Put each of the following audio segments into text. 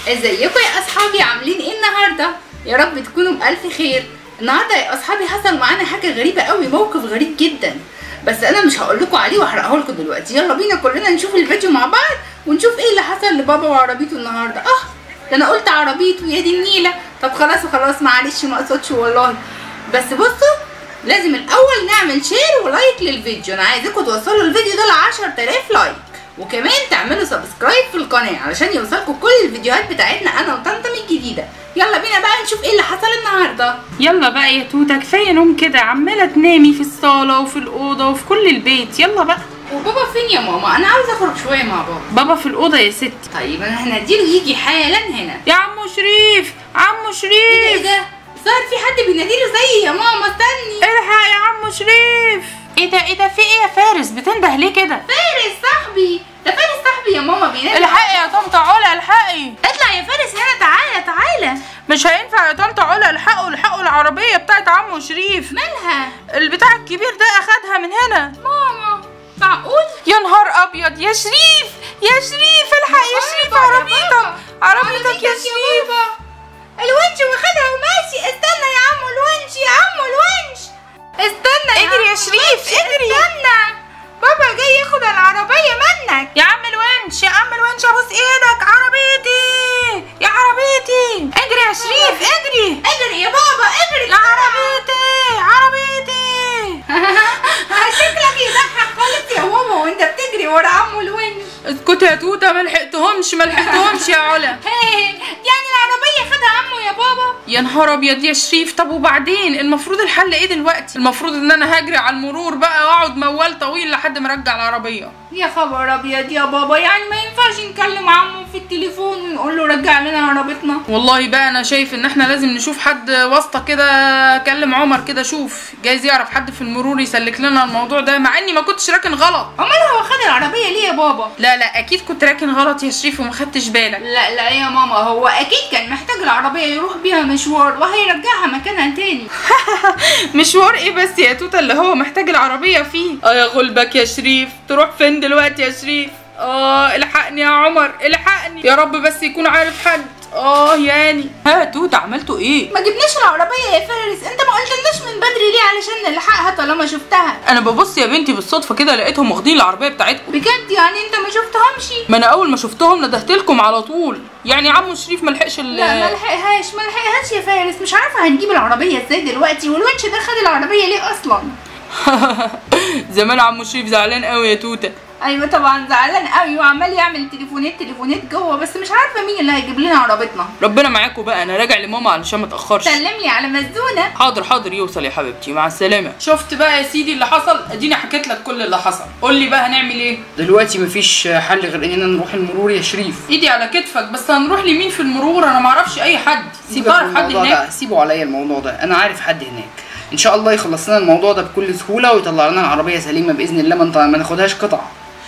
ازيكم يا اصحابي عاملين ايه النهارده يا رب تكونوا بالف خير النهارده يا اصحابي حصل معانا حاجه غريبه قوي موقف غريب جدا بس انا مش هقول لكم عليه واحرقه لكم دلوقتي يلا بينا كلنا نشوف الفيديو مع بعض ونشوف ايه اللي حصل لبابا وعربيته النهارده اه ده انا قلت عربيته يا دي النيله طب خلاص وخلاص معلش ما اقصدش والله بس بصوا لازم الاول نعمل شير ولايك للفيديو انا عايزاكم توصلوا الفيديو ده ل 10000 لايك وكمان تعملوا سبسكرايب في القناه علشان يوصلكم كل الفيديوهات بتاعتنا انا وطنطم الجديده يلا بينا بقى نشوف ايه اللي حصل النهارده يلا بقى يا توته كفايه نوم كده عماله تنامي في الصاله وفي الاوضه وفي كل البيت يلا بقى وبابا فين يا ماما انا عاوزه اخرج شويه مع بابا بابا في الاوضه يا ستي طيب انا هنديله يجي حالا هنا يا عمو شريف عمو ايه شريف ده صار في حد بيناديله زيي يا ماما استني الحق يا عمو شريف ايه ده ايه ده في ايه يا فارس بتنده ليه كده فارس صاحبي ده فارس صاحبي يا ماما بينادي الحقي يا طنط علا الحقي اطلع يا فارس هنا تعالى تعالى مش هينفع يا طنط علا الحقوا الحقوا العربيه بتاعت عمو شريف مالها البتاع الكبير ده اخدها من هنا ماما معقول يا نهار ابيض يا شريف يا شريف الحق يا شريف عربيتك عربيتك يا شريف الونش واخدها وماشي استنى يا عمو الونش يا عمو الونش استنى يا اجري يا عمو شريف، الونش، اجري. استنى بابا جاي ياخد العربية منك يا عم الونش يا عم الونش ابوس ايدك عربيتي يا عربيتي اجري يا شريف اجري اجري يا بابا اجري يا عربيتي عربيتي شكلك يضحك خالص يا ماما وانت بتجري ورا عمو الونش اسكتي يا توته ما لحقتهمش ما لحقتهمش يا علا يعني العربية خدها عمو يا بابا يا نهار ابيض يا شريف طب وبعدين المفروض الحل ايه دلوقتي المفروض ان انا هجري على المرور بقى واقعد موال طويل لحد ما ارجع العربيه يا خبر ابيض يا بابا يعني ما ينفعش نكلم عمو في التليفون ونقول له رجع لنا عربيتنا والله بقى انا شايف ان احنا لازم نشوف حد واسطه كده كلم عمر كده شوف جايز يعرف حد في المرور يسلك لنا الموضوع ده مع اني ما كنتش راكن غلط امال هو خد العربية ليه يا بابا لا لا اكيد كنت راكن غلط يا شريف وما خدتش بالك لا لا يا ماما هو اكيد كان محتاج العربية يروح بيها مشوار وهيرجعها مكانها تاني مشوار ايه بس يا توته اللي هو محتاج العربيه فيه اه يا غلبك يا شريف تروح فين دلوقتي يا شريف اه الحقني يا عمر الحقني يا رب بس يكون عارف حد اه ياني ها توته عملتوا ايه ما جبناش العربية يا فارس انت ما قلتلناش من بدري ليه علشان نلحقها طالما شفتها انا ببص يا بنتي بالصدفه كده لقيتهم واخدين العربيه بتاعتكم بجد يعني انت ما شفتهمش ما انا اول ما شفتهم ندهت لكم على طول يعني عمو شريف ما لحقش ال- لا ما لحقهاش ما لحقهاش يا فارس مش عارفه هنجيب العربيه ازاي دلوقتي والونش ده خد العربيه ليه اصلا زمان عمو شريف زعلان قوي يا توته ايوه طبعا زعلان قوي وعمال يعمل تليفونات تليفونات جوه بس مش عارفه مين اللي هيجيب لنا عربيتنا ربنا معاكم بقى انا راجع لماما علشان ما اتاخرش سلم لي على مزونه حاضر حاضر يوصل يا حبيبتي مع السلامه شفت بقى يا سيدي اللي حصل اديني حكيت لك كل اللي حصل قول لي بقى هنعمل ايه دلوقتي مفيش حل غير اننا نروح المرور يا شريف ايدي على كتفك بس هنروح لمين في المرور انا ما اعرفش اي حد سيبك تعرف من حد الموضوع هناك ده سيبوا عليا الموضوع ده انا عارف حد هناك ان شاء الله يخلص لنا الموضوع ده بكل سهوله ويطلع لنا العربيه سليمه باذن الله ما نط- ما ناخدهاش قطع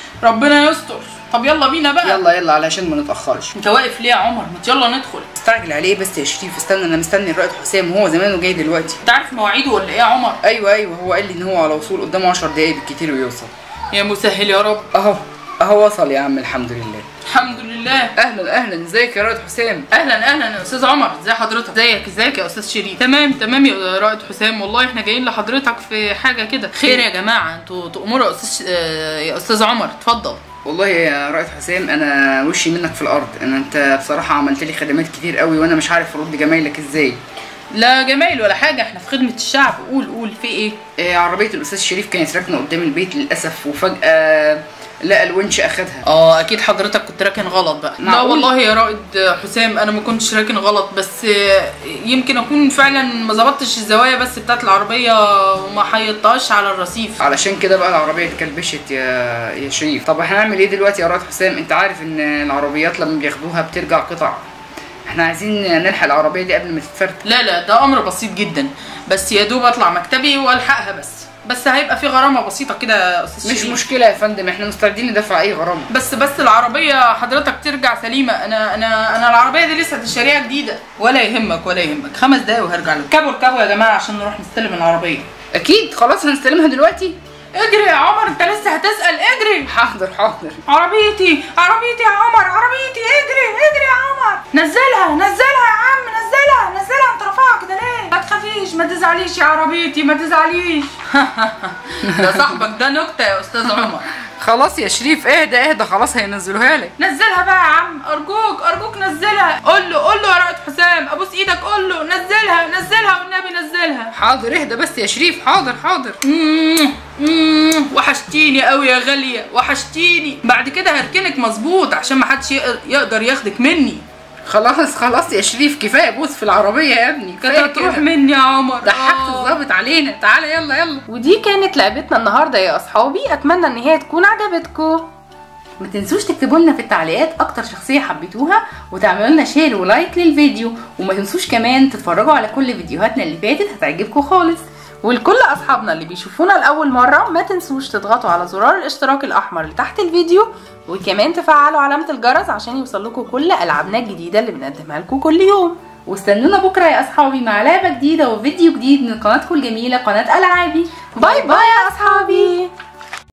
ربنا يستر طب يلا بينا بقى يلا يلا علشان ما نتاخرش انت واقف ليه يا عمر ما يلا ندخل استعجل عليه بس يا شريف استنى انا مستني الرائد حسام هو زمانه جاي دلوقتي انت عارف مواعيده ولا ايه يا عمر ايوه ايوه هو قال لي ان هو على وصول قدامه 10 دقايق بالكتير ويوصل يا مسهل يا رب اهو اهو وصل يا عم الحمد لله الحمد لله اهلا اهلا ازيك يا رائد حسام اهلا اهلا يا استاذ عمر ازي حضرتك ازيك ازيك يا استاذ شريف تمام تمام يا رائد حسام والله احنا جايين لحضرتك في حاجه كده خير يا جماعه انتوا تؤمروا يا استاذ آه، يا استاذ عمر اتفضل والله يا رائد حسام انا وشي منك في الارض انا انت بصراحه عملت لي خدمات كتير قوي وانا مش عارف ارد جمايلك ازاي لا جمايل ولا حاجه احنا في خدمه الشعب قول قول في ايه آه، عربيه الاستاذ شريف كانت راكنه قدام البيت للاسف وفجاه لقى الونش اخدها اه اكيد حضرتك كنت راكن غلط بقى لا معقول؟ والله يا رائد حسام انا ما كنتش راكن غلط بس آه، يمكن اكون فعلا ما ظبطتش الزوايا بس بتاعت العربيه وما حيطتهاش على الرصيف علشان كده بقى العربيه اتكلبشت يا يا شريف طب هنعمل ايه دلوقتي يا رائد حسام انت عارف ان العربيات لما بياخدوها بترجع قطع احنا عايزين نلحق العربيه دي قبل ما تتفرق لا لا ده امر بسيط جدا بس يا دوب اطلع مكتبي والحقها بس بس هيبقى في غرامه بسيطه كده يا استاذ مش شريف. مشكله يا فندم احنا مستعدين ندفع اي غرامه بس بس العربيه حضرتك ترجع سليمه انا انا انا العربيه دي لسه شاريها جديده ولا يهمك ولا يهمك خمس دقايق وهرجع لك كابوا اركبوا يا جماعه عشان نروح نستلم العربيه اكيد خلاص هنستلمها دلوقتي اجري يا عمر انت لسه هتسال اجري حاضر حاضر عربيتي عربيتي يا عمر عربيتي اجري اجري يا عمر نزلها نزلها يا عم نزلها نزلها انت رافعها كده ليه ما تخافيش ما تزعليش يا عربيتي ما تزعليش ده صاحبك ده نكته يا استاذ عمر خلاص يا شريف اهدى اهدى خلاص هينزلوها لك نزلها بقى يا عم ارجوك ارجوك نزلها قول له قول له يا رائد حسام ابوس ايدك قول له نزلها نزلها والنبي نزلها حاضر اهدى بس يا شريف حاضر حاضر مم، مم، وحشتيني قوي يا غاليه وحشتيني بعد كده هركنك مظبوط عشان ما حدش يق- يقدر ياخدك مني خلاص خلاص يا شريف كفايه بوس في العربيه يا ابني كانت كفايه هتروح كده مني يا عمر ضحكت آه. الظابط علينا تعالى يلا يلا ودي كانت لعبتنا النهارده يا اصحابي اتمنى ان هي تكون عجبتكم ما تنسوش تكتبوا لنا في التعليقات اكتر شخصيه حبيتوها وتعملوا لنا شير ولايك للفيديو وما تنسوش كمان تتفرجوا على كل فيديوهاتنا اللي فاتت هتعجبكم خالص ولكل اصحابنا اللي بيشوفونا لاول مره ما تنسوش تضغطوا على زرار الاشتراك الاحمر اللي تحت الفيديو وكمان تفعلوا علامه الجرس عشان يوصلكوا كل العابنا الجديده اللي بنقدمها لكم كل يوم واستنونا بكره يا اصحابي مع لعبه جديده وفيديو جديد من قناتكم الجميله قناه العابي باي باي يا اصحابي